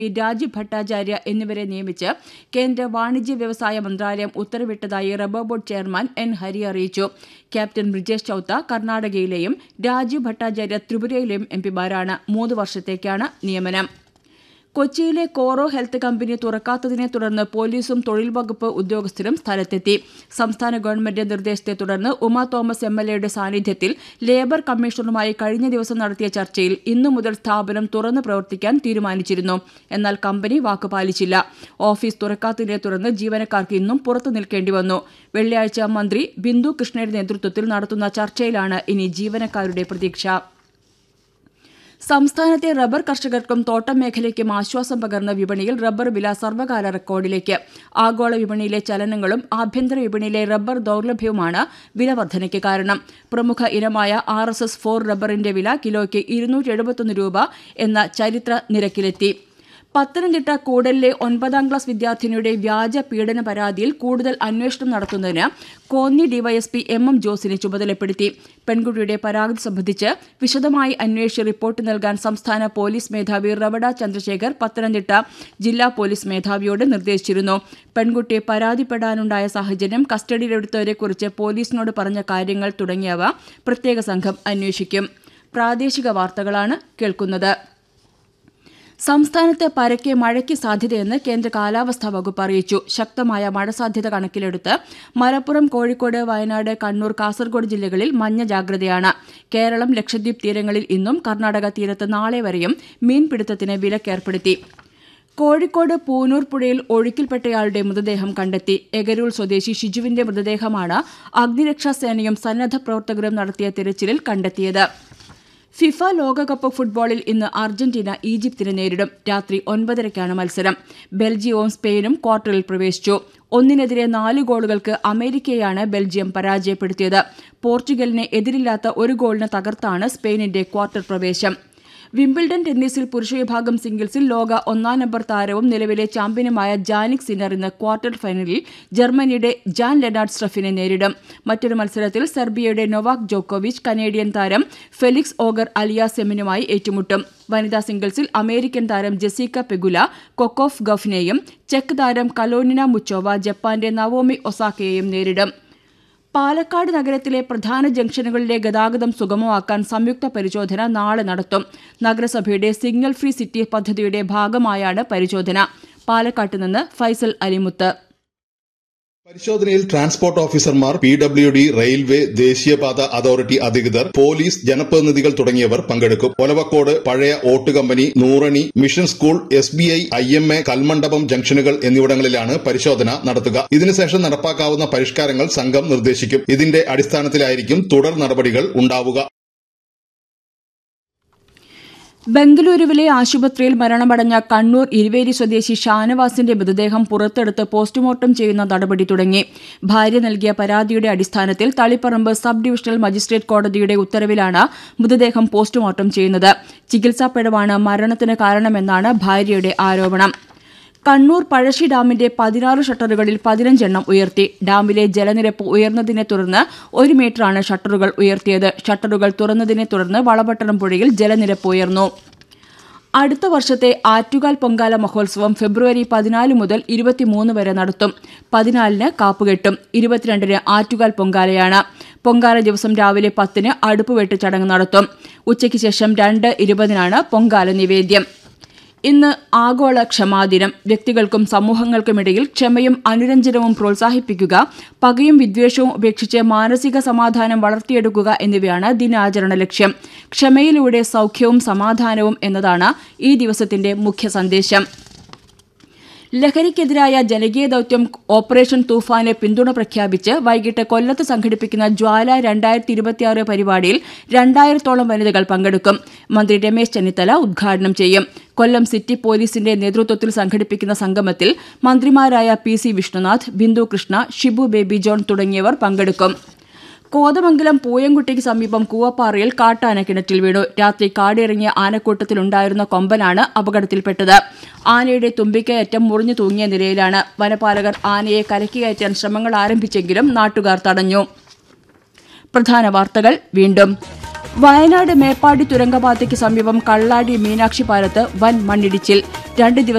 രാജീവ് ഭട്ടാചാര്യ എന്നിവരെ നിയമിച്ച് കേന്ദ്ര വാണിജ്യ വ്യവസായ മന്ത്രാലയം ഉത്തരവിട്ടതായി rubber board chairman N Hari അറിയിച്ചു ക്യാപ്റ്റൻ ബ്രിജേഷ് ചൌത്ത കർണാടകയിലെയും രാജീവ് ഭട്ടാചാര്യ ത്രിപുരയിലെയും എംപിമാരാണ് മൂന്ന് വർഷത്തേക്കാണ് നിയമനം കൊച്ചിയിലെ കോറോ ഹെൽത്ത് കമ്പനി തുറക്കാത്തതിനെ തുടർന്ന് പോലീസും തൊഴിൽ വകുപ്പ് ഉദ്യോഗസ്ഥരും സ്ഥലത്തെത്തി സംസ്ഥാന ഗവൺമെന്റ് നിർദ്ദേശത്തെ തുടർന്ന് ഉമാ തോമസ് എം എൽ എയുടെ സാന്നിധ്യത്തിൽ ലേബർ കമ്മീഷണറുമായി കഴിഞ്ഞ ദിവസം നടത്തിയ ചർച്ചയിൽ ഇന്നു മുതൽ സ്ഥാപനം തുറന്ന് പ്രവർത്തിക്കാൻ തീരുമാനിച്ചിരുന്നു എന്നാൽ കമ്പനി വാക്കുപാലിച്ചില്ല ഓഫീസ് തുറക്കാത്തതിനെ തുടർന്ന് ജീവനക്കാർക്ക് ഇന്നും പുറത്തു നിൽക്കേണ്ടി വന്നു വെള്ളിയാഴ്ച മന്ത്രി ബിന്ദു കൃഷ്ണയുടെ നേതൃത്വത്തിൽ നടത്തുന്ന ചർച്ചയിലാണ് ഇനി ജീവനക്കാരുടെ പ്രതീക്ഷ സംസ്ഥാനത്തെ റബ്ബർ കർഷകർക്കും തോട്ടം മേഖലയ്ക്കും ആശ്വാസം പകർന്ന വിപണിയിൽ റബ്ബർ വില സർവകാല റെക്കോർഡിലേക്ക് ആഗോള വിപണിയിലെ ചലനങ്ങളും ആഭ്യന്തര വിപണിയിലെ റബ്ബർ ദൌർലഭ്യവുമാണ് വില വർധനയ്ക്ക് കാരണം പ്രമുഖ ഇനമായ ആർ എസ് എസ് ഫോർ റബ്ബറിന്റെ വില കിലോയ്ക്ക് ഇരുന്നൂറ്റി എഴുപത്തൊന്ന് രൂപ എന്ന ചരിത്ര നിരക്കിലെത്തി പത്തനംതിട്ട കൂടലിലെ ഒൻപതാം ക്ലാസ് വിദ്യാർത്ഥിനിയുടെ വ്യാജ പീഡന പരാതിയിൽ കൂടുതൽ അന്വേഷണം നടത്തുന്നതിന് കോന്നി ഡിവൈഎസ്പി എം എം ജോസിനെ ചുമതലപ്പെടുത്തി പെൺകുട്ടിയുടെ പരാതി സംബന്ധിച്ച് വിശദമായി അന്വേഷിച്ച് റിപ്പോർട്ട് നൽകാൻ സംസ്ഥാന പോലീസ് മേധാവി റവഡ ചന്ദ്രശേഖർ പത്തനംതിട്ട ജില്ലാ പോലീസ് മേധാവിയോട് നിർദ്ദേശിച്ചിരുന്നു പെൺകുട്ടി പരാതിപ്പെടാനുണ്ടായ സാഹചര്യം കസ്റ്റഡിയിലെടുത്തവരെക്കുറിച്ച് പോലീസിനോട് പറഞ്ഞ കാര്യങ്ങൾ തുടങ്ങിയവ പ്രത്യേക സംഘം അന്വേഷിക്കും പ്രാദേശിക വാർത്തകളാണ് കേൾക്കുന്നത് സംസ്ഥാനത്ത് പരക്കെ മഴയ്ക്ക് സാധ്യതയെന്ന് കേന്ദ്ര കാലാവസ്ഥാ വകുപ്പ് അറിയിച്ചു ശക്തമായ മഴ സാധ്യത കണക്കിലെടുത്ത് മലപ്പുറം കോഴിക്കോട് വയനാട് കണ്ണൂർ കാസർഗോഡ് ജില്ലകളിൽ മഞ്ഞ ജാഗ്രതയാണ് കേരളം ലക്ഷദ്വീപ് തീരങ്ങളിൽ ഇന്നും കർണാടക തീരത്ത് നാളെ വരെയും മീൻപിടുത്തത്തിന് വിലക്കേർപ്പെടുത്തി കോഴിക്കോട് പൂനൂർ പുഴയിൽ ഒഴുക്കിൽപ്പെട്ടയാളുടെ മൃതദേഹം കണ്ടെത്തി എഗരൂൾ സ്വദേശി ഷിജുവിന്റെ മൃതദേഹമാണ് അഗ്നിരക്ഷാസേനയും സന്നദ്ധ പ്രവർത്തകരും നടത്തിയ തിരച്ചിലിൽ കണ്ടെത്തിയത് ഫിഫ ലോകകപ്പ് ഫുട്ബോളിൽ ഇന്ന് അർജന്റീന ഈജിപ്തിനെ നേരിടും രാത്രി ഒൻപതരയ്ക്കാണ് മത്സരം ബെൽജിയവും സ്പെയിനും ക്വാർട്ടറിൽ പ്രവേശിച്ചു ഒന്നിനെതിരെ നാല് ഗോളുകൾക്ക് അമേരിക്കയെയാണ് ബെൽജിയം പരാജയപ്പെടുത്തിയത് പോർച്ചുഗലിനെ എതിരില്ലാത്ത ഒരു ഗോളിന് തകർത്താണ് സ്പെയിനിന്റെ ക്വാർട്ടർ പ്രവേശം വിംബിൾഡൺ ടെന്നീസിൽ പുരുഷവിഭാഗം സിംഗിൾസിൽ ലോക ഒന്നാം നമ്പർ താരവും നിലവിലെ ചാമ്പ്യനുമായ ജാനിക് സിന്നർ ഇന്ന് ക്വാർട്ടർ ഫൈനലിൽ ജർമ്മനിയുടെ ജാൻ ലെനാർഡ് സ്ട്രഫിനെ നേരിടും മറ്റൊരു മത്സരത്തിൽ സെർബിയയുടെ നൊവാക് ജോക്കോവിച്ച് കനേഡിയൻ താരം ഫെലിക്സ് ഓഗർ അലിയാസെമിനുമായി ഏറ്റുമുട്ടും വനിതാ സിംഗിൾസിൽ അമേരിക്കൻ താരം ജെസിക്ക പെഗുല കൊക്കോഫ് ഗഫിനെയും ചെക്ക് താരം കലോനിന മുച്ചോവ ജപ്പാന്റെ നവോമി ഒസാക്കയെയും നേരിടും പാലക്കാട് നഗരത്തിലെ പ്രധാന ജംഗ്ഷനുകളിലെ ഗതാഗതം സുഗമമാക്കാൻ സംയുക്ത പരിശോധന നാളെ നടത്തും നഗരസഭയുടെ സിഗ്നൽ ഫ്രീ സിറ്റി പദ്ധതിയുടെ ഭാഗമായാണ് പരിശോധന പാലക്കാട്ട് നിന്ന് ഫൈസൽ അലിമുത്ത് പരിശോധനയിൽ ട്രാൻസ്പോർട്ട് ഓഫീസർമാർ പി ഡബ്ല്യു ഡി റെയിൽവേ ദേശീയപാത അതോറിറ്റി അധികൃതർ പോലീസ് ജനപ്രതിനിധികൾ തുടങ്ങിയവർ പങ്കെടുക്കും ഒലവക്കോട് പഴയ ഓട്ട് company Nurani mission school S B I I M A Kalmandapam ജംഗ്ഷനുകൾ എന്നിവിടങ്ങളിലാണ് പരിശോധന നടത്തുക ഇതിനുശേഷം നടപ്പാക്കാവുന്ന പരിഷ്കാരങ്ങൾ സംഘം നിർദ്ദേശിക്കും ഇതിന്റെ അടിസ്ഥാനത്തിലായിരിക്കും തുടർ നടപടികൾ ഉണ്ടാവുക ബംഗളൂരുവിലെ ആശുപത്രിയിൽ മരണമടഞ്ഞ കണ്ണൂർ ഇരുവേരി സ്വദേശി ഷാനവാസിന്റെ മൃതദേഹം പുറത്തെടുത്ത് പോസ്റ്റ്മോർട്ടം ചെയ്യുന്ന നടപടി തുടങ്ങി ഭാര്യ നൽകിയ പരാതിയുടെ അടിസ്ഥാനത്തിൽ തളിപ്പറമ്പ് സബ് ഡിവിഷണൽ മജിസ്ട്രേറ്റ് കോടതിയുടെ ഉത്തരവിലാണ് മൃതദേഹം പോസ്റ്റ്മോർട്ടം ചെയ്യുന്നത് ചികിത്സാ പിഴവാണ് മരണത്തിന് കാരണമെന്നാണ് ഭാര്യയുടെ ആരോപണം കണ്ണൂർ പഴശ്ശി ഡാമിന്റെ പതിനാറ് ഷട്ടറുകളിൽ പതിനഞ്ചെണ്ണം ഉയർത്തി ഡാമിലെ ജലനിരപ്പ് ഉയർന്നതിനെ തുടർന്ന് ഒരു മീറ്ററാണ് ഷട്ടറുകൾ ഉയർത്തിയത് ഷട്ടറുകൾ തുറന്നതിനെ തുടർന്ന് വളപട്ടണം പുഴയിൽ ജലനിരപ്പ് ഉയർന്നു അടുത്ത വർഷത്തെ ആറ്റുകാൽ പൊങ്കാല മഹോത്സവം ഫെബ്രുവരി പതിനാല് മുതൽ ഇരുപത്തിമൂന്ന് വരെ നടത്തും പതിനാലിന് കാപ്പുകെട്ടും ഇരുപത്തിരണ്ടിന് ആറ്റുകാൽ പൊങ്കാലയാണ് പൊങ്കാല ദിവസം രാവിലെ പത്തിന് അടുപ്പുവെട്ട് ചടങ്ങ് നടത്തും ഉച്ചയ്ക്ക് ശേഷം രണ്ട് ഇരുപതിനാണ് പൊങ്കാല നിവേദ്യം ഇന്ന് ആഗോള ക്ഷമാദിനം വ്യക്തികൾക്കും സമൂഹങ്ങൾക്കുമിടയിൽ ക്ഷമയും അനുരഞ്ജനവും പ്രോത്സാഹിപ്പിക്കുക പകയും വിദ്വേഷവും ഉപേക്ഷിച്ച് മാനസിക സമാധാനം വളർത്തിയെടുക്കുക എന്നിവയാണ് ദിനാചരണ ലക്ഷ്യം ക്ഷമയിലൂടെ സൗഖ്യവും സമാധാനവും എന്നതാണ് ഈ ദിവസത്തിന്റെ മുഖ്യ സന്ദേശം ലഹരിക്കെതിരായ ജനകീയ ദൌത്യം ഓപ്പറേഷൻ തൂഫാന് പിന്തുണ പ്രഖ്യാപിച്ച് വൈകിട്ട് കൊല്ലത്ത് സംഘടിപ്പിക്കുന്ന ജ്വാല രണ്ടായിരത്തി ഇരുപത്തിയാറ് പരിപാടിയിൽ രണ്ടായിരത്തോളം വനിതകൾ പങ്കെടുക്കും മന്ത്രി രമേശ് ചെന്നിത്തല ഉദ്ഘാടനം ചെയ്യും കൊല്ലം സിറ്റി പോലീസിന്റെ നേതൃത്വത്തിൽ സംഘടിപ്പിക്കുന്ന സംഗമത്തിൽ മന്ത്രിമാരായ P C Vishnunath Bindu Krishna Shibu Baby John തുടങ്ങിയവർ പങ്കെടുക്കും കോതമംഗലം പൂയംകുട്ടിക്ക് സമീപം കൂവപ്പാറയിൽ കാട്ടാന കിണറ്റിൽ വീണു രാത്രി കാടിറങ്ങിയ ആനക്കൂട്ടത്തിലുണ്ടായിരുന്ന കൊമ്പനാണ് അപകടത്തിൽപ്പെട്ടത് ആനയുടെ തുമ്പിക്കയറ്റം മുറിഞ്ഞു തൂങ്ങിയ നിലയിലാണ് വനപാലകർ ആനയെ കരക്കി കയറ്റാൻ ശ്രമങ്ങൾ ആരംഭിച്ചെങ്കിലും നാട്ടുകാർ തടഞ്ഞു പ്രധാന വാർത്തകൾ വീണ്ടും വയനാട് മേപ്പാടി തുരങ്കപാതയ്ക്ക് സമീപം കള്ളാടി മീനാക്ഷി പാലത്ത് വൻ മണ്ണിടിച്ചിൽ രണ്ട് ദിവസം